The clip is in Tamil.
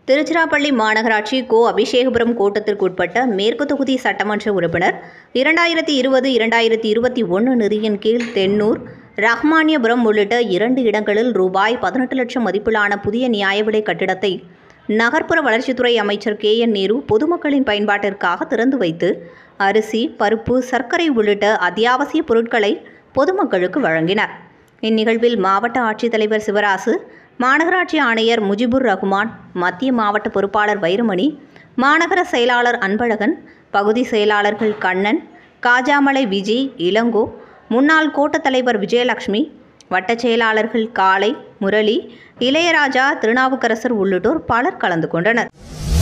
திருச்சிராப்பள்ளி மாநகராட்சி கோ அபிஷேகபுரம் கோட்டத்திற்குட்பட்ட மேற்கு தொகுதி சட்டமன்ற உறுப்பினர் இரண்டாயிரத்தி இருபது இரண்டாயிரத்தி இருபத்தி ஒன்று நிதியின் கீழ் தென்னூர் ரஹ்மானியபுரம் உள்ளிட்ட இரண்டு இடங்களில் ரூபாய் பதினெட்டு லட்சம் மதிப்பிலான புதிய நியாய விலை கட்டிடத்தை நகர்ப்புற வளர்ச்சித்துறை அமைச்சர் கே என் நேரு பொதுமக்களின் பயன்பாட்டிற்காக திறந்து வைத்து அரிசி பருப்பு சர்க்கரை உள்ளிட்ட அத்தியாவசிய பொருட்களை பொதுமக்களுக்கு வழங்கினார் இந்நிகழ்வில் மாவட்ட ஆட்சித்தலைவர் சிவராசு மாநகராட்சி ஆணையர் முஜிபுர் ரகுமான் மத்திய மாவட்ட பொறுப்பாளர் வைரமணி மாநகர செயலாளர் அன்பழகன் பகுதி செயலாளர்கள் கண்ணன் காஜாமலை விஜி இளங்கோ முன்னாள் கோட்டத் தலைவர் விஜயலட்சுமி வட்டச் செயலாளர்கள் காளை முரளி இளையராஜா திருநாவுக்கரசர் உள்ளிட்டோர் பலர் கலந்து கொண்டனர்